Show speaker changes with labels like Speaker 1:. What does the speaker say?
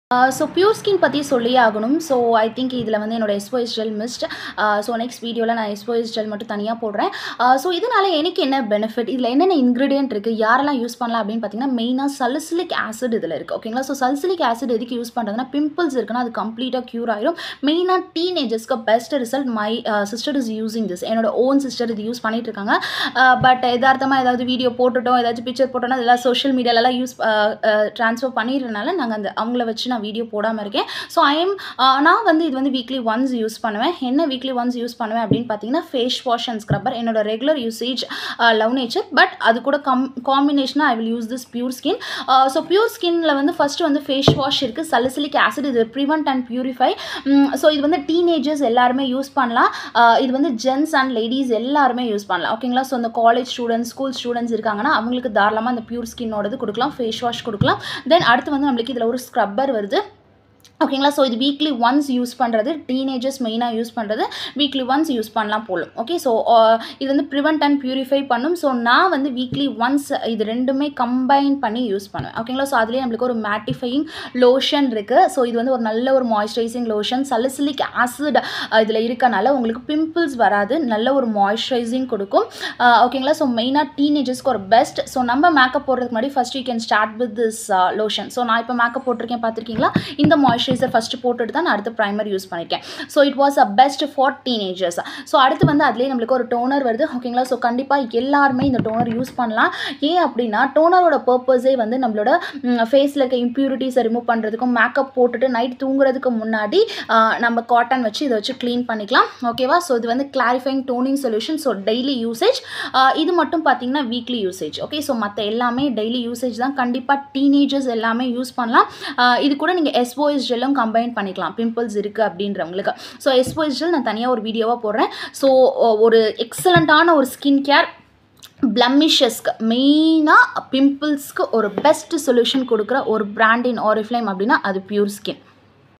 Speaker 1: so pure skin பற்றி சொல்லியே ஆகணும் ஸோ ஐ திங்க் இதில் வந்து என்னோட SOS gel missed so next வீடியோவில் நான் எஸ்ஓஎஸ் ஜெல் மட்டும் தனியாக போடுறேன் ஸோ இதனால் எனக்கு என்ன பெனிஃபிட் இதில் என்னென்ன இன்க்ரீடியன்ட் இருக்குது யாரெல்லாம் யூஸ் பண்ணலாம் அப்படின்னு பார்த்தீங்கன்னா மெயினாக சல்சிலிக் ஆசிட் இதில் இருக்குது ஓகேங்களா ஸோ சல்சிலிக் ஆசிட் எதுக்கு யூஸ் பண்ணுறதுனா பிம்பிள்ஸ் இருக்குன்னா அது கம்ப்ளீட்டாக க்யூர் ஆயிரும் மெயினாக டீனேஜர்ஸ்க்கு best result my sister is using this என்னோட ஓன் சிஸ்டர் இது யூஸ் பண்ணிட்டு இருக்காங்க பட் யதார்த்தமாக ஏதாவது வீடியோ போட்டுட்டோம் ஏதாச்சும் பிக்சர் போட்டோம்னா இதெல்லாம் சோஷியல் மீடியாலலாம் யூஸ் ட்ரான்ஸ்ஃபர் பண்ணிடுறதுனால நாங்கள் அந்த அவங்கள வச்சு நான் வீடியோ போடாமல் இருக்கேன் ஸோ ஐ எம் நான் வந்து இது வந்து வீக்லி ஒன்ஸ் யூஸ் பண்ணுவேன் என்ன வீக்லி ஒன்ஸ் யூஸ் பண்ணுவேன் அப்படின்னு பார்த்தீங்கன்னா ஃபேஸ் வாஷ் அண்ட் ஸ்க்ரப்பர் என்னோட regular usage love nature but அது கூட கம் காம்பினேஷனாக I will use this pure skin so pure ஸ்கின்ல வந்து ஃபஸ்ட்டு வந்து ஃபேஸ் வாஷ் இருக்குது சலிசிலிக் ஆசிட் இது ப்ரிவெண்ட் அண்ட் பியூரிஃபை ஸோ இது வந்து டீனேஜர்ஸ் எல்லாருமே யூஸ் பண்ணலாம் இது வந்து ஜென்ஸ் அண்ட் லேடிஸ் எல்லாருமே யூஸ் பண்ணலாம் ஓகேங்களா ஸோ இந்த காலேஜ் ஸ்டூடெண்ட்ஸ் ஸ்கூல் ஸ்டூடெண்ட்ஸ் இருக்காங்கன்னா அவங்களுக்கு தாராளமாக அந்த பியூர் ஸ்கின்னோடது கொடுக்கலாம் ஃபேஸ் வாஷ் கொடுக்கலாம் தென் அடுத்து வந்து நம்மளுக்கு இதில் ஒரு ஸ்க்ரப்பர் வருது ஓகேங்களா ஸோ இது வீக்லி ஒன்ஸ் யூஸ் பண்ணுறது டீனேஜர்ஸ் மெயினாக யூஸ் பண்ணுறது வீக்லி ஒன்ஸ் யூஸ் பண்ணலாம் போலும் ஓகே ஸோ இது வந்து ப்ரிவெண்ட் அண்ட் பியூரிஃபை பண்ணும் ஸோ நான் வந்து வீக்லி ஒன்ஸ் இது ரெண்டுமே கம்பைன் பண்ணி யூஸ் பண்ணுவேன் ஓகேங்களா ஸோ அதுலேயே நம்மளுக்கு ஒரு மேட்டிஃபையிங் லோஷன் இருக்குது ஸோ இது வந்து ஒரு நல்ல ஒரு மாய்ஸ்சரைசிங் லோஷன் சலிசிலிக் ஆசிட் இதில் இருக்கனால உங்களுக்கு பிம்பிள்ஸ் வராது நல்ல ஒரு மாய்ஸ்சரைசிங் கொடுக்கும் ஓகேங்களா ஸோ மெயினாக டீனேஜர்ஸ்க்கு ஒரு பெஸ்ட் ஸோ நம்ம மேக்கப் போடுறதுக்கு முன்னாடி first you can start with this lotion so நான் இப்போ மேக்கப் போட்டிருக்கேன் பார்த்துருக்கீங்களா இந்த மாய்ஸ்சரைசர் ஃபஸ்ட்டு போட்டுட்டு தான் நான் அடுத்து ப்ரைமர் யூஸ் பண்ணியிருக்கேன் so it was a best for teenagers so அடுத்து வந்து அதுலேயே நம்மளுக்கு ஒரு டோனர் வருது ஓகேங்களா ஸோ கண்டிப்பாக எல்லாருமே இந்த டோனர் யூஸ் பண்ணலாம் ஏன் அப்படின்னா டோனரோட பர்பஸே வந்து நம்மளோட ஃபேஸில் இருக்க இம்ப்யூரிட்டிஸை ரிமூவ் பண்ணுறதுக்கும் மேக்கப் போட்டுட்டு நைட் தூங்குறதுக்கு முன்னாடி நம்ம காட்டன் வச்சு இதை வச்சு க்ளீன் பண்ணிக்கலாம் ஓகேவா ஸோ இது வந்து clarifying toning solution so daily usage இது மட்டும் பார்த்தீங்கன்னா வீக்லி யூசேஜ் ஓகே ஸோ மற்ற எல்லாமே டெய்லி யூசேஜ் தான் கண்டிப்பாக டீனேஜர்ஸ் எல்லாமே யூஸ் பண்ணலாம் இது கூட நீங்கள் எஸ்ஓஎஸ் ஜெல்லும் கம்பைன் பண்ணிக்கலாம் பிம்பிள்ஸ் இருக்குது அப்படின்றவங்களுக்கு ஸோ எஸ்ஓஎஸ் ஜெல் நான் தனியாக ஒரு வீடியோவாக போடுறேன் ஸோ ஒரு எக்ஸலண்ட்டான ஒரு ஸ்கின் கேர் பிளமிஷஸ்க்கு மெயினாக பிம்பிள்ஸ்க்கு ஒரு பெஸ்ட் சொல்யூஷன் கொடுக்குற ஒரு பிராண்ட் இன் ஆரிஃப்ளைம் அப்படின்னா அது பியூர் ஸ்கின்